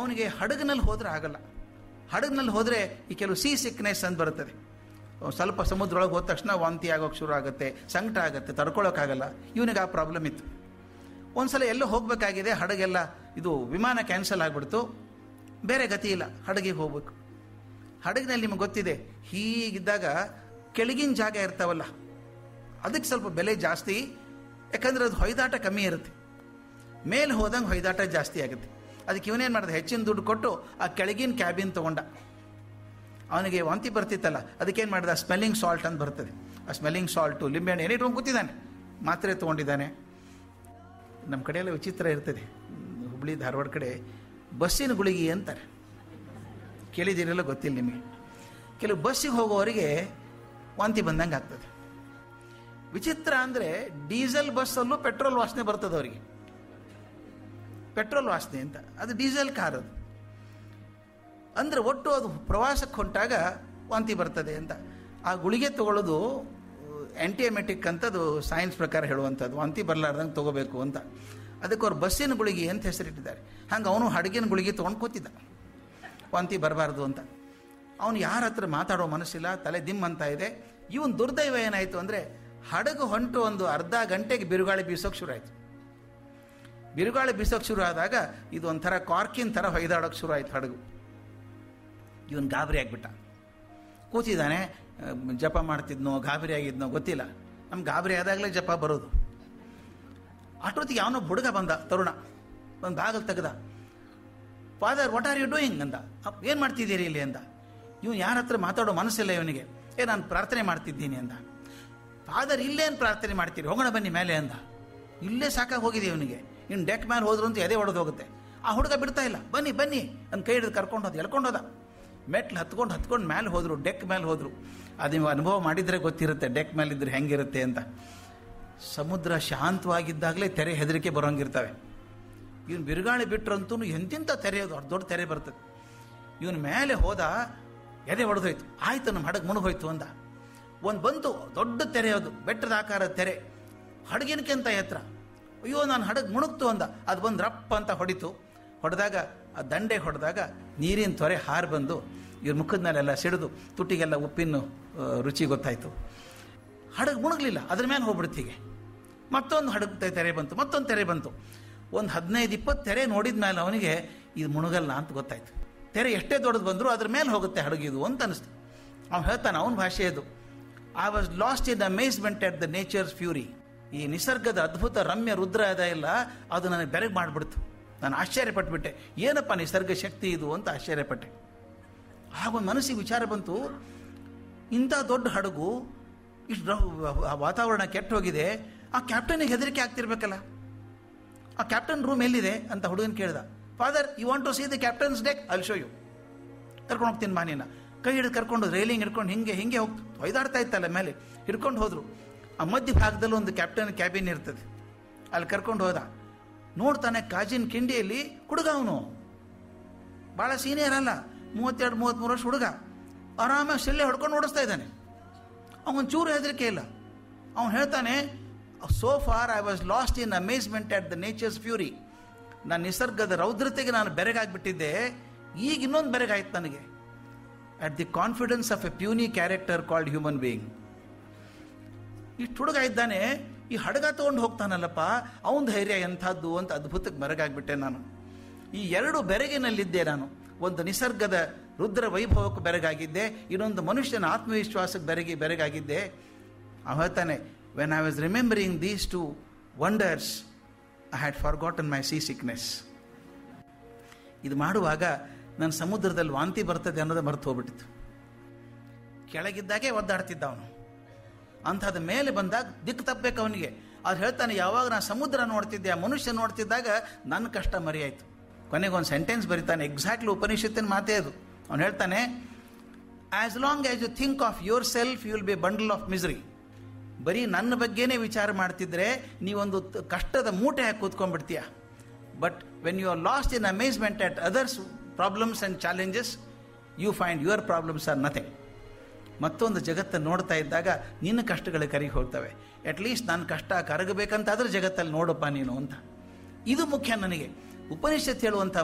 ಅವನಿಗೆ ಹಡಗಿನಲ್ಲಿ ಹೋದ್ರೆ ಆಗಲ್ಲ ಹಡಗಿನಲ್ಲಿ ಹೋದರೆ ಈ ಕೆಲವು ಸೀ ಸಿಕ್ನೆಸ್ ಅಂತ ಬರುತ್ತದೆ ಸ್ವಲ್ಪ ಸಮುದ್ರ ಒಳಗೆ ಹೋದ ತಕ್ಷಣ ವಾಂತಿ ಆಗೋಕ್ಕೆ ಶುರು ಆಗುತ್ತೆ ಸಂಕಟ ಆಗುತ್ತೆ ತಡ್ಕೊಳ್ಳೋಕ್ಕಾಗಲ್ಲ ಇವನಿಗೆ ಆ ಪ್ರಾಬ್ಲಮ್ ಇತ್ತು ಒಂದ್ಸಲ ಎಲ್ಲೋ ಹೋಗಬೇಕಾಗಿದೆ ಹಡಗೆಲ್ಲ ಇದು ವಿಮಾನ ಕ್ಯಾನ್ಸಲ್ ಆಗಿಬಿಡ್ತು ಬೇರೆ ಗತಿ ಇಲ್ಲ ಹಡಗಿಗೆ ಹೋಗ್ಬೇಕು ಹಡಗಿನಲ್ಲಿ ನಿಮಗೆ ಗೊತ್ತಿದೆ ಹೀಗಿದ್ದಾಗ ಕೆಳಗಿನ ಜಾಗ ಇರ್ತಾವಲ್ಲ ಅದಕ್ಕೆ ಸ್ವಲ್ಪ ಬೆಲೆ ಜಾಸ್ತಿ ಯಾಕಂದ್ರೆ ಅದು ಹೊಯ್ದಾಟ ಕಮ್ಮಿ ಇರುತ್ತೆ ಮೇಲೆ ಹೋದಂಗೆ ಹೊಯ್ದಾಟ ಜಾಸ್ತಿ ಆಗುತ್ತೆ ಅದಕ್ಕೆ ಇವನೇನು ಮಾಡಿದೆ ಹೆಚ್ಚಿನ ದುಡ್ಡು ಕೊಟ್ಟು ಆ ಕೆಳಗಿನ ಕ್ಯಾಬಿನ್ ತೊಗೊಂಡ ಅವನಿಗೆ ವಾಂತಿ ಬರ್ತಿತ್ತಲ್ಲ ಅದಕ್ಕೇನು ಮಾಡಿದ ಸ್ಮೆಲ್ಲಿಂಗ್ ಸಾಲ್ಟ್ ಅಂತ ಬರ್ತದೆ ಆ ಸ್ಮೆಲ್ಲಿಂಗ್ ಸಾಲ್ಟು ಲಿಂಬೆಹಣ್ಣು ಏನೇ ಇಟ್ಕೊಂಡು ಕೂತಿದ್ದಾನೆ ಮಾತ್ರೆ ತೊಗೊಂಡಿದ್ದಾನೆ ನಮ್ಮ ಕಡೆಯೆಲ್ಲ ವಿಚಿತ್ರ ಇರ್ತದೆ ಹುಬ್ಳಿ ಧಾರವಾಡ ಕಡೆ ಬಸ್ಸಿನ ಗುಳಿಗೆ ಅಂತಾರೆ ಕೇಳಿದಿರಲ್ಲ ಗೊತ್ತಿಲ್ಲ ನಿಮಗೆ ಕೆಲವು ಬಸ್ಸಿಗೆ ಹೋಗೋವರಿಗೆ ವಾಂತಿ ಬಂದಂಗೆ ಆಗ್ತದೆ ವಿಚಿತ್ರ ಅಂದರೆ ಡೀಸೆಲ್ ಬಸ್ಸಲ್ಲೂ ಪೆಟ್ರೋಲ್ ವಾಸನೆ ಬರ್ತದೆ ಅವರಿಗೆ ಪೆಟ್ರೋಲ್ ವಾಸನೆ ಅಂತ ಅದು ಡೀಸೆಲ್ ಕಾರ್ ಅದು ಅಂದರೆ ಒಟ್ಟು ಅದು ಪ್ರವಾಸಕ್ಕೆ ಹೊಂಟಾಗ ವಾಂತಿ ಬರ್ತದೆ ಅಂತ ಆ ಗುಳಿಗೆ ತಗೊಳ್ಳೋದು ಆ್ಯಂಟಿಎಮೆಟಿಕ್ ಅಂತದು ಸೈನ್ಸ್ ಪ್ರಕಾರ ಹೇಳುವಂಥದ್ದು ವಾಂತಿ ಬರಲಾರ್ದಂಗೆ ತೊಗೋಬೇಕು ಅಂತ ಅದಕ್ಕೆ ಅವ್ರು ಬಸ್ಸಿನ ಗುಳಿಗೆ ಅಂತ ಹೆಸರಿಟ್ಟಿದ್ದಾರೆ ಹಂಗೆ ಅವನು ಹಡಗಿನ ಗುಳಿಗೆ ತೊಗೊಂಡು ಕೂತಿದ್ದ ವಾಂತಿ ಬರಬಾರ್ದು ಅಂತ ಅವನು ಯಾರ ಹತ್ರ ಮಾತಾಡೋ ಮನಸ್ಸಿಲ್ಲ ತಲೆ ದಿಮ್ ಅಂತ ಇದೆ ಇವನ್ ದುರ್ದೈವ ಏನಾಯಿತು ಅಂದರೆ ಹಡಗು ಹೊಂಟು ಒಂದು ಅರ್ಧ ಗಂಟೆಗೆ ಬಿರುಗಾಳಿ ಬೀಸೋಕೆ ಶುರು ಆಯಿತು ಬಿರುಗಾಳಿ ಬೀಸೋಕೆ ಶುರು ಆದಾಗ ಇದು ಒಂಥರ ಕಾರ್ಕಿನ್ ಥರ ಹೊಯ್ದಾಡೋಕೆ ಶುರು ಆಯಿತು ಹಡಗು ಇವನು ಗಾಬರಿ ಆಗಿಬಿಟ್ಟ ಕೂತಿದ್ದಾನೆ ಅಹ್, ಜಪ ಮಾಡ್ತಿದ್ನೋ ಗಾಬರಿ ಆಗಿದ್ನೋ ಗೊತ್ತಿಲ್ಲ ನಮ್ಗೆ ಗಾಬರಿ ಆದಾಗಲೇ ಜಪ ಬರೋದು ಅಷ್ಟೊತ್ತಿಗೆ ಯಾವನೋ ಹುಡುಗ ಬಂದ ತರುಣ ಒಂದು ಬಾಗಿಲು ತೆಗೆದ father what are you doing ಅಂದ ಏನು ಮಾಡ್ತಿದ್ದೀರಿ ಇಲ್ಲಿ ಅಂದ ಇವನು ಯಾರ ಹತ್ರ ಮಾತಾಡೋ ಮನಸ್ಸಿಲ್ಲ ಇವನಿಗೆ ಏ ನಾನು ಪ್ರಾರ್ಥನೆ ಮಾಡ್ತಿದ್ದೀನಿ ಅಂದ ಫಾದರ್ ಇಲ್ಲೇನು ಪ್ರಾರ್ಥನೆ ಮಾಡ್ತೀರಿ ಹೋಗೋಣ ಬನ್ನಿ ಮೇಲೆ ಅಂದ ಇಲ್ಲೇ ಸಾಕಾಗಿ ಹೋಗಿದೆ ಇವನಿಗೆ ಇನ್ನು ಡೆಕ್ ಮೇಲೆ ಹೋದ್ರು ಅಂತ ಎದೆ ಹೊಡೆದು ಹೋಗುತ್ತೆ ಆ ಹುಡುಗ ಬಿಡ್ತಾ ಇಲ್ಲ ಬನ್ನಿ ಬನ್ನಿ ನನ್ನ ಕೈ ಹಿಡಿದು ಕರ್ಕೊಂಡು ಹೋದ ಎಳ್ಕೊಂಡು ಹೋದ ಮೆಟ್ಲು ಹತ್ಕೊಂಡು ಹತ್ಕೊಂಡು ಮೇಲೆ ಹೋದರು ಡೆಕ್ ಮೇಲೆ ಹೋದರು ಅದು ನೀವು ಅನುಭವ ಮಾಡಿದರೆ ಗೊತ್ತಿರುತ್ತೆ ಡೆಕ್ ಮೇಲಿದ್ರೆ ಹೆಂಗಿರುತ್ತೆ ಅಂತ ಸಮುದ್ರ ಶಾಂತವಾಗಿದ್ದಾಗಲೇ ತೆರೆ ಹೆದರಿಕೆ ಬರೋಂಗಿರ್ತವೆ ಇವನು ಬಿರುಗಾಳಿ ಬಿಟ್ರಂತೂ ಎಂತಿಂಥ ತೆರೆ ಅದು ದೊಡ್ಡ ದೊಡ್ಡ ತೆರೆ ಬರ್ತದೆ ಇವನ ಮೇಲೆ ಹೋದ ಎದೆ ಹೊಡೆದೋಯ್ತು ಆಯ್ತು ನಮ್ಮ ಹಡಗು ಮುಳುಗೋಯ್ತು ಅಂದ ಒಂದು ಬಂತು ದೊಡ್ಡ ತೆರೆ ಅದು ಬೆಟ್ಟದ ಆಕಾರದ ತೆರೆ ಹಡಗಿನಕ್ಕಿಂತ ಎತ್ತರ ಅಯ್ಯೋ ನಾನು ಹಡಗು ಮುಣುಗ್ತು ಅಂದ ಅದು ಬಂದು ರಪ್ಪ ಅಂತ ಹೊಡಿತು ಹೊಡೆದಾಗ ಆ ದಂಡೆ ಹೊಡೆದಾಗ ನೀರಿನ ತೊರೆ ಹಾರು ಬಂದು ಇವ್ರ ಮುಖದ ಮೇಲೆಲ್ಲ ಸಿಡಿದು ತುಟಿಗೆಲ್ಲ ಉಪ್ಪಿನ ಆ, ರುಚಿ ಗೊತ್ತಾಯಿತು ಹಡಗು ಮುಣಗಲಿಲ್ಲ ಅದ್ರ ಮೇಲೆ ಹೋಗ್ಬಿಡ್ತೀಗೆ ಮತ್ತೊಂದು ಹಡಗು ತೆ- ತೆರೆ ಬಂತು ಮತ್ತೊಂದು ತೆರೆ ಬಂತು ಒಂದು ಹದಿನೈದು ಇಪ್ಪತ್ತು ತೆರೆ ನೋಡಿದ ಮೇಲೆ ಅವನಿಗೆ ಇದು ಮುಣಗಲ್ಲ ಅಂತ ಗೊತ್ತಾಯ್ತು ತೆರೆ ಎಷ್ಟೇ ದೊಡ್ಡದು ಬಂದರೂ ಅದ್ರ ಮೇಲೆ ಹೋಗುತ್ತೆ ಹಡಗಿದು ಅಂತ ಅನಿಸ್ತು ಅವ್ನು ಹೇಳ್ತಾನೆ ಅವನ ಭಾಷೆ ಇದು I was lost in amazement at the nature's fury ಈ ನಿಸರ್ಗದ ಅದ್ಭುತ ರಮ್ಯ ರುದ್ರ ಅದ ಇಲ್ಲ ಅದು ನನಗೆ ಬೆರಗು ಮಾಡಿಬಿಡ್ತು ನಾನು ಆಶ್ಚರ್ಯಪಟ್ಬಿಟ್ಟೆ ಏನಪ್ಪ ನಿಸರ್ಗ ಶಕ್ತಿ ಇದು ಅಂತ ಆಶ್ಚರ್ಯಪಟ್ಟೆ ಆಗ ಒಂದು ಮನಸ್ಸಿಗೆ ವಿಚಾರ ಬಂತು ಇಂಥ ದೊಡ್ಡ ಹಡಗು ಇಷ್ಟು ರ- ಆ ವಾತಾವರಣ ಕೆಟ್ಟ ಹೋಗಿದೆ ಆ ಕ್ಯಾಪ್ಟನಿಗೆ ಹೆದರಿಕೆ ಆಗ್ತಿರ್ಬೇಕಲ್ಲ ಆ ಕ್ಯಾಪ್ಟನ್ ರೂಮ್ ಎಲ್ಲಿದೆ ಅಂತ ಹುಡುಗನ ಕೇಳ್ದ father you want to see the captain's deck I'll show you ಕರ್ಕೊಂಡು ಹೋಗ್ತೀನಿ ಮಾನಿನ ಕೈ ಹಿಡಿದು ಕರ್ಕೊಂಡು ರೈಲಿಂಗ್ ಹಿಡ್ಕೊಂಡು ಹಿಂಗೆ ಹಿಂಗೆ ಹೋಗ್ ಒಯ್ದಾಡ್ತಾ ಇತ್ತಲ್ಲ ಮೇಲೆ ಹಿಡ್ಕೊಂಡು ಹೋದ್ರು ಆ ಮಧ್ಯ ಭಾಗದಲ್ಲಿ ಒಂದು ಕ್ಯಾಪ್ಟನ್ ಕ್ಯಾಬಿನ್ ಇರ್ತದೆ ಅಲ್ಲಿ ಕರ್ಕೊಂಡು ಹೋದ ನೋಡ್ತಾನೆ ಕಾಜಿನ ಕಿಂಡಿಯಲ್ಲಿ ಹುಡುಗ ಅವನು ಭಾಳ ಸೀನಿಯರ್ ಅಲ್ಲ ಮೂವತ್ತೆರಡು ಮೂವತ್ತ್ಮೂರು ವರ್ಷ ಹುಡುಗ ಆರಾಮಾಗಿ ಶೆಲ್ಲೆ ಹೊಡ್ಕೊಂಡು ಓಡಿಸ್ತಾ ಇದ್ದಾನೆ ಅವನ ಚೂರು ಹೆದರಿಕೆ ಇಲ್ಲ ಅವನು ಹೇಳ್ತಾನೆ so far I was lost in amazement at the nature's fury ನಾನು ನಿಸರ್ಗದ ರೌದ್ರತೆಗೆ ನಾನು ಬೆರಗಾಗ್ಬಿಟ್ಟಿದ್ದೆ ಈಗ ಇನ್ನೊಂದು ಬೆರಗಾಯ್ತು ನನಗೆ at the confidence of a puny character called human being ಇಷ್ಟು ಹುಡುಗ ಇದ್ದಾನೆ ಈ ಹಡಗ ತೊಗೊಂಡು ಹೋಗ್ತಾನಲ್ಲಪ್ಪ ಅವನ ಧೈರ್ಯ ಎಂಥದ್ದು ಅಂತ ಅದ್ಭುತಕ್ಕೆ ಬೆರಗಾಗ್ಬಿಟ್ಟೆ ನಾನು ಈ ಎರಡು ಬೆರಗಿನಲ್ಲಿದ್ದೆ ನಾನು ಒಂದು ನಿಸರ್ಗದ ರುದ್ರ ವೈಭವಕ್ಕೆ ಬೆರಗಾಗಿದ್ದೆ ಇನ್ನೊಂದು ಮನುಷ್ಯನ ಆತ್ಮವಿಶ್ವಾಸಕ್ಕೆ ಬೆರಗಿ ಬೆರಗಾಗಿದ್ದೆ ಅವ ಹೇಳ್ತಾನೆ when I was remembering these two wonders I had forgotten my seasickness ಇದು ಮಾಡುವಾಗ ನನ್ನ ಸಮುದ್ರದಲ್ಲಿ ವಾಂತಿ ಬರ್ತದೆ ಅನ್ನೋದು ಮರೆತು ಹೋಗ್ಬಿಟ್ಟಿತ್ತು ಕೆಳಗಿದ್ದಾಗೆ ಒದ್ದಾಡ್ತಿದ್ದ ಅವನು ಅಂಥದ್ದು ಮೇಲೆ ಬಂದಾಗ ದಿಕ್ಕು ತಪ್ಪಬೇಕು ಅವನಿಗೆ ಅದು ಹೇಳ್ತಾನೆ ಯಾವಾಗ ನಾನು ಸಮುದ್ರ ನೋಡ್ತಿದ್ದೆ ಆ ಮನುಷ್ಯ ನೋಡ್ತಿದ್ದಾಗ ನನ್ನ ಕಷ್ಟ ಮರಿಯಾಯಿತು ಕೊನೆಗೆ ಒಂದು ಸೆಂಟೆನ್ಸ್ ಬರೀತಾನೆ ಎಕ್ಸಾಕ್ಟ್ಲಿ ಉಪನಿಷತ್ತಿನ ಮಾತೇ ಅದು ಅವನು ಹೇಳ್ತಾನೆ as long as you think of yourself you will be bundle of misery ಬರೀ ನನ್ನ ಬಗ್ಗೆನೇ ವಿಚಾರ ಮಾಡ್ತಿದ್ರೆ ನೀವೊಂದು ತ- ಕಷ್ಟದ ಮೂಟೆ ಹಾಕಿ ಕೂತ್ಕೊಂಡ್ಬಿಡ್ತೀಯ but when you are lost in amazement at others problems and challenges you find your problems are nothing ಮತ್ತೊಂದು ಜಗತ್ತನ್ನು ನೋಡ್ತಾ ಇದ್ದಾಗ ನಿನ್ನ ಕಷ್ಟಗಳು ಕರಿಗೆ ಹೋಗ್ತವೆ ಅಟ್ಲೀಸ್ಟ್ ನನ್ನ ಕಷ್ಟ ಕರಗಬೇಕಂತಾದ್ರೆ ಜಗತ್ತಲ್ಲಿ ನೋಡಪ್ಪ ನೀನು ಅಂತ ಇದು ಮುಖ್ಯ ನನಗೆ ಉಪನಿಷತ್ ಹೇಳುವಂಥ